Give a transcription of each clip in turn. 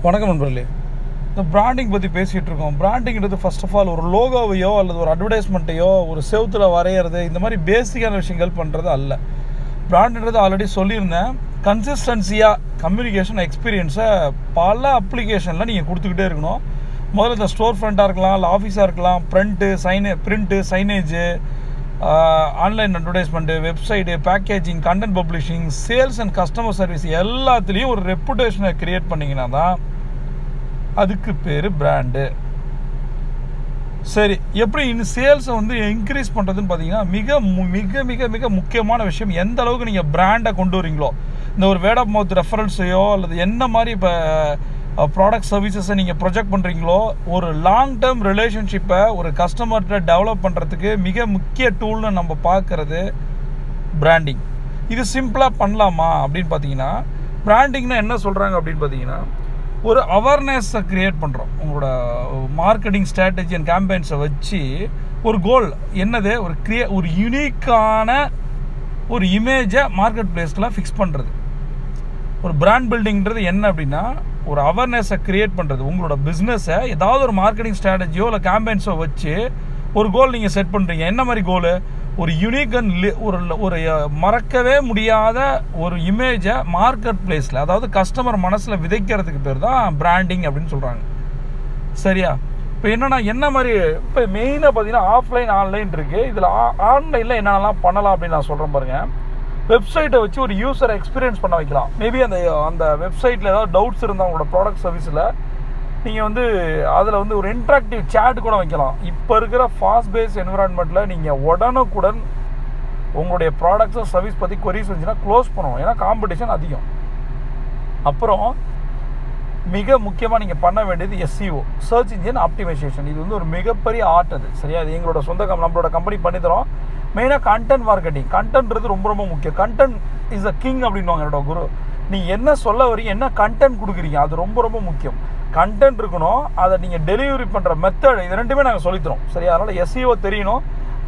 வணக்கம் நண்பர்களே இந்த பிராண்டிங் பற்றி பேசிகிட்டு இருக்கோம் பிராண்டிங்கிறது ஃபர்ஸ்ட் ஆஃப் ஆல் ஒரு லோகோவையோ அல்லது ஒரு அட்வர்டைஸ்மெண்ட்டையோ ஒரு செவுத்தில் வரைகிறது இந்த மாதிரி பேசிக்கான விஷயங்கள் பண்ணுறது அல்ல பிராண்டுன்றது ஆல்ரெடி சொல்லியிருந்தேன் கன்சிஸ்டன்சியாக கம்யூனிகேஷன் எக்ஸ்பீரியன்ஸை பல அப்ளிகேஷனில் நீங்கள் கொடுத்துக்கிட்டே இருக்கணும் முதல்ல இந்த ஸ்டோர் ஃப்ரண்ட்டாக இருக்கலாம் இல்லை ஆஃபீஸாக இருக்கலாம் ப்ரிண்ட்டு சைனே print signage online advertisement website packaging content publishing sales and customer service எல்லாத்துலேயும் ஒரு ரெப்புடேஷனை க்ரியேட் பண்ணிங்கன்னா தான் அதுக்கு பேர் பிராண்டு சரி எப்படி இன்னும் சேல்ஸை வந்து இன்க்ரீஸ் பண்ணுறதுன்னு பார்த்தீங்கன்னா மிக மு- மிக மிக மிக முக்கியமான விஷயம் எந்த அளவுக்கு நீங்கள் பிராண்டை கொண்டு வரீங்களோ இந்த ஒரு வேர்ட் ஆஃப் மவுத் ரெஃபரன்ஸையோ அல்லது என்ன மாதிரி இப்போ ப்ராடக்ட் சர்வீசஸை நீங்கள் ப்ரொஜெக்ட் பண்ணுறீங்களோ ஒரு லாங் டேர்ம் ரிலேஷன்ஷிப்பை ஒரு கஸ்டமர்கிட்ட டெவலப் பண்ணுறதுக்கு மிக முக்கிய டூல்னு நம்ம பார்க்குறது பிராண்டிங் இது சிம்பிளாக பண்ணலாமா அப்படின்னு பார்த்தீங்கன்னா பிராண்டிங்னா என்ன சொல்கிறாங்க அப்படின்னு பார்த்தீங்கன்னா ஒரு அவேர்னஸை க்ரியேட் பண்ணுறோம் உங்களோட மார்க்கெட்டிங் ஸ்ட்ராட்டஜி அண்ட் கேம்பெயின்ஸை வச்சு ஒரு கோல் என்னது ஒரு கிரியே ஒரு யூனிக்கான ஒரு இமேஜை மார்க்கெட் பிளேஸ்க்கெலாம் ஃபிக்ஸ் பண்ணுறது ஒரு பிராண்ட் பில்டிங்கிறது என்ன அப்படின்னா ஒரு அவேர்னஸை கிரியேட் பண்ணுறது உங்களோட பிஸ்னஸை ஏதாவது ஒரு மார்க்கெட்டிங் ஸ்ட்ராட்டஜியோ இல்லை கேம்பெயின்ஸோ வச்சு ஒரு கோல் நீங்கள் செட் பண்ணுறீங்க என்ன மாதிரி கோலு ஒரு யூனிக் அண்ட் ஒரு ஒரு அஹ், மறக்கவே முடியாத ஒரு இமேஜை மார்க்கெட் பிளேஸில் அதாவது கஸ்டமர் மனசில் விதைக்கிறதுக்கு பேர் தான் பிராண்டிங் அப்படின்னு சொல்கிறாங்க சரியா இப்போ என்னன்னா என்ன மாதிரி இப்போ மெயினாக பார்த்தீங்கன்னா ஆஃப்லைன் ஆன்லைன் இருக்குது இதில் ஆன்லைனில் என்னென்னலாம் பண்ணலாம் அப்படின்னு நான் சொல்கிறேன் பாருங்க வெப்சைட்டை வச்சு ஒரு யூசர் எக்ஸ்பீரியன்ஸ் பண்ண வைக்கலாம் மேபி அந்த அந்த வெப்சைட்டில் ஏதாவது டவுட்ஸ் இருந்தால் உங்களோட ப்ராடக்ட் சர்வீஸில் நீங்கள் வந்து அதில் வந்து ஒரு இன்ட்ராக்டிவ் சேட் கூட வைக்கலாம் இப்போ இருக்கிற ஃபாஸ்ட் பேஸ் என்விரான்மெண்ட்டில் நீங்கள் உடனுக்குடன் உங்களுடைய ப்ராடக்ட்ஸோ சர்வீஸ் பற்றி கொரிஸ் வந்துச்சுன்னா க்ளோஸ் பண்ணணும் ஏன்னா காம்படிஷன் அதிகம் அப்புறம் மிக முக்கியமாக நீங்கள் பண்ண வேண்டியது எஸ்சிஓ சர்ச் இன்ஜின் ஆப்டிமைசேஷன் இது வந்து ஒரு மிகப்பெரிய ஆர்ட் அது சரியா அது எங்களோட சொந்த கம் நம்மளோட கம்பெனி பண்ணித்தரோம் மெயினாக கண்டென்ட் மார்க்கெட்டிங் கண்டென்ட்றது ரொம்ப ரொம்ப முக்கியம் கண்டென்ட் இஸ் அ கிங் அப்படின்வாங்க என்னோட குரு நீங்கள் என்ன சொல்ல வரீங்க என்ன கண்டென்ட் கொடுக்குறீங்க அது ரொம்ப ரொம்ப முக்கியம் கண்டென்ட் இருக்கணும் அதை நீங்கள் டெலிவரி பண்ணுற மெத்தட் இது ரெண்டுமே நாங்கள் சொல்லித்தரோம் சரியா அதனால் எஸ்சிஓ தெரியணும்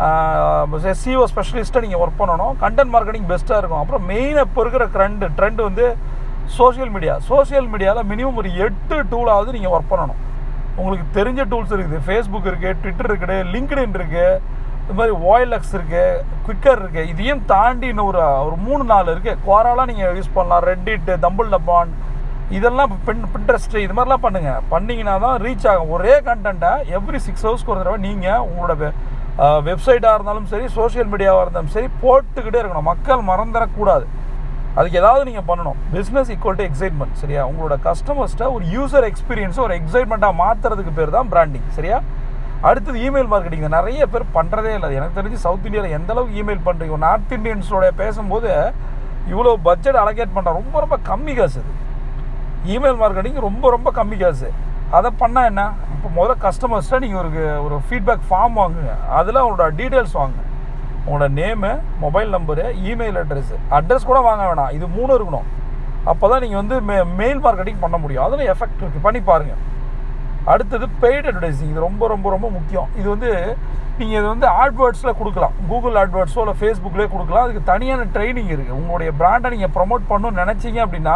எஸ்சிஓ ஸ்பெஷலிஸ்ட்டை நீங்கள் ஒர்க் பண்ணணும் கண்டென்ட் மார்க்கெட்டிங் பெஸ்ட்டாக இருக்கும் அப்புறம் மெயினாக இப்போ இருக்கிற ட்ரெண்டு ட்ரெண்ட் வந்து சோஷியல் மீடியா சோஷியல் மீடியாவில் மினிமம் ஒரு எட்டு டூலாவது நீங்கள் ஒர்க் பண்ணணும் உங்களுக்கு தெரிஞ்ச டூல்ஸ் இருக்குது ஃபேஸ்புக் இருக்குது ட்விட்டர் இருக்குது லிங்க்டின் இருக்குது இது மாதிரி ஓஎல்எக்ஸ் இருக்குது குவிக்கர் இருக்குது இதையும் தாண்டி இன்னும் ஒரு ஒரு மூணு நாலு இருக்குது குவாராலாம் நீங்கள் யூஸ் பண்ணலாம் ரெட்டிட் தம்பிள் டப்பான் இதெல்லாம் பின் பின்ட்ரெஸ்ட் இது மாதிரிலாம் பண்ணுங்கள் பண்ணிங்கன்னா தான் ரீச் ஆகும் ஒரே கண்டென்ட்டை எவ்ரி சிக்ஸ் ஹவர்ஸ்க்கு ஒரு தடவை நீங்கள் உங்களோட வெப்சைட்டாக இருந்தாலும் சரி சோஷியல் மீடியாவாக இருந்தாலும் சரி போட்டுக்கிட்டே இருக்கணும் மக்கள் மறந்துடக்கூடாது அதுக்கு ஏதாவது நீங்கள் பண்ணணும் பிஸ்னஸ் ஈக்குவல் டு எக்ஸைட்மெண்ட் சரியா உங்களோட கஸ்டமர்ஸ்ட்டை ஒரு யூசர் எக்ஸ்பீரியன்ஸை ஒரு எக்ஸைட்மெண்ட்டாக மாற்றுறதுக்கு பேர் தான் பிராண்டிங் சரியா அடுத்தது இமெயில் மார்க்கெட்டிங் நிறைய பேர் பண்ணுறதே இல்லை எனக்கு தெரிஞ்சு சவுத் இந்தியாவில் எந்த அளவுக்கு இமெயில் பண்ணுறீங்க நார்த் இந்தியன்ஸோட பேசும்போது இவ்வளோ பட்ஜெட் அலோகேட் பண்ணுற ரொம்ப ரொம்ப கம்மி காசு அது இமெயில் மார்க்கெட்டிங் ரொம்ப ரொம்ப கம்மி காசு அதை பண்ணால் என்ன இப்போ முதல்ல கஸ்டமர்ஸ்ட்டை நீங்கள் ஒரு ஒரு ஃபீட்பேக் ஃபார்ம் வாங்குங்க அதில் அவங்களோட டீட்டெயில்ஸ் வாங்குங்க உங்களோட name mobile number email address address கூட வாங்க வேணாம் இது மூணு இருக்கணும் அப்போ தான் நீங்கள் வந்து மெ மெயில் மார்க்கெட்டிங் பண்ண முடியும் அதில் எஃபெக்ட் இருக்குது பண்ணி பாருங்கள் அடுத்தது பெய்ட் அட்வர்டைசிங் இது ரொம்ப ரொம்ப ரொம்ப முக்கியம் இது வந்து நீங்கள் இது வந்து ஆட்வேர்ட்ஸில் கொடுக்கலாம் கூகுள் ஆட்வேர்ட்ஸோ இல்லை ஃபேஸ்புக்லேயே கொடுக்கலாம் அதுக்கு தனியான ட்ரைனிங் இருக்குது உங்களுடைய பிராண்டை நீங்கள் ப்ரொமோட் பண்ணணும்னு நினச்சிங்க அப்படின்னா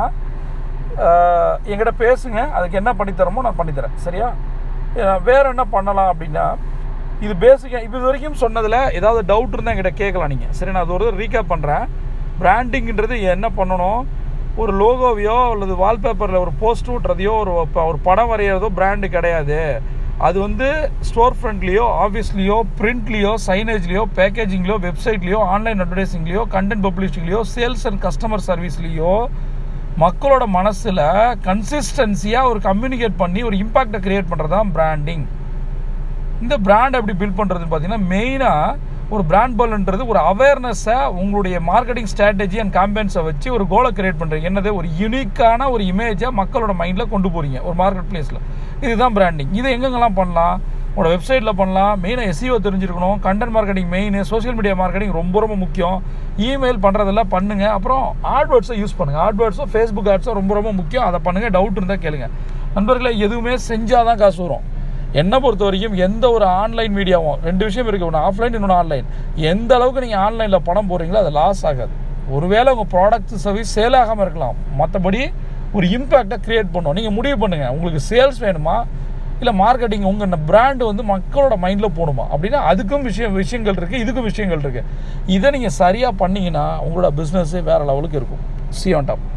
ஆஹ், என்கிட்ட பேசுங்க அதுக்கு என்ன பண்ணித்தரமோ நான் பண்ணித்தரேன் சரியா அஹ், வேற என்ன பண்ணலாம் அப்படின்னா இது பேசிக்காக இது வரைக்கும் சொன்னதில் ஏதாவது டவுட் இருந்தால் என்கிட்ட கேட்கலாம் நீங்கள் சரி நான் அது ஒரு ரீகேப் பண்ணுறேன் பிராண்டிங்ன்றது என்ன பண்ணணும் ஒரு லோகோவையோ அல்லது வால்பேப்பரில் ஒரு போஸ்ட் விட்றதையோ ஒரு ப- ஒரு படம் வரைகிறதோ பிராண்டு கிடையாது அது வந்து ஸ்டோர் ஃப்ரண்ட்லேயோ ஆஃபீஸ்லேயோ பிரிண்ட்லேயோ சைனேஜ்லேயோ பேக்கேஜிங்லேயோ வெப்சைட்லேயோ ஆன்லைன் அட்வர்டைஸிங்லேயோ கண்டென்ட் பப்ளிஷிங்லேயோ சேல்ஸ் அண்ட் கஸ்டமர் சர்வீஸ்லேயோ மக்களோட மனசில் கன்சிஸ்டன்சியாக ஒரு கம்யூனிகேட் பண்ணி ஒரு இம்பாக்டை கிரியேட் பண்ணுறது தான் பிராண்டிங் இந்த பிராண்ட் எப்படி பில்ட் பண்ணுறதுன்னு பார்த்தீங்கன்னா மெயினாக ஒரு பிராண்ட் பல்ன்றது ஒரு அவேர்னஸை உங்களுடைய மார்க்கெட்டிங் ஸ்ட்ராட்டஜி அண்ட் காம்பெயின்ஸை வச்சு ஒரு கோலை கிரியேட் பண்ணுறீங்க என்னது ஒரு யூனிக்கான ஒரு இமேஜை மக்களோட மைண்டில் கொண்டு போகிறீங்க ஒரு மார்க்கெட் பிளேஸில் இதுதான் பிராண்டிங் இதை எங்கெங்கெல்லாம் பண்ணலாம் உங்களோட வெப்சைட்டில் பண்ணலாம் மெயினாக எஸ்இஓ தெரிஞ்சிருக்கணும் content marketing main social media marketing ரொம்ப ரொம்ப முக்கியம் இமெயில் பண்ணுறதெல்லாம் பண்ணுங்கள் அப்புறம் ஆட்வேர்ட்ஸை யூஸ் பண்ணுங்கள் ஆட்வேர்ட்ஸோ ஃபேஸ்புக் ஆட்ஸோ ரொம்ப ரொம்ப முக்கியம் அதை பண்ணுங்கள் டவுட் இருந்தால் கேளுங்க நண்பர்களே எதுவுமே செஞ்சால் தான் காசு வரும் என்னை பொறுத்த வரைக்கும் எந்த ஒரு ஆன்லைன் மீடியாவும் ரெண்டு விஷயம் இருக்குது ஒன்று ஆஃப்லைன் இன்னொன்று ஆன்லைன் எந்த அளவுக்கு நீங்கள் ஆன்லைனில் பணம் போடுறீங்களோ அது லாஸ் ஆகாது ஒருவேளை உங்கள் ப்ராடக்ட் சர்வீஸ் சேல் ஆகாமல் இருக்கலாம் மற்றபடி ஒரு இம்பேக்டை க்ரியேட் பண்ணும் நீங்கள் முடிவு பண்ணுங்கள் உங்களுக்கு சேல்ஸ் வேணுமா இல்லை மார்க்கெட்டிங் உங்கள் பிராண்டு வந்து மக்களோட மைண்டில் போகணுமா அப்படின்னா அதுக்கும் விஷயம் விஷயங்கள் இருக்குது இதுக்கும் விஷயங்கள் இருக்குது இதை நீங்கள் சரியாக பண்ணீங்கன்னா உங்களோட பிஸ்னஸே வேறு லெவலுக்கு இருக்கும் சி ஆன் டாப்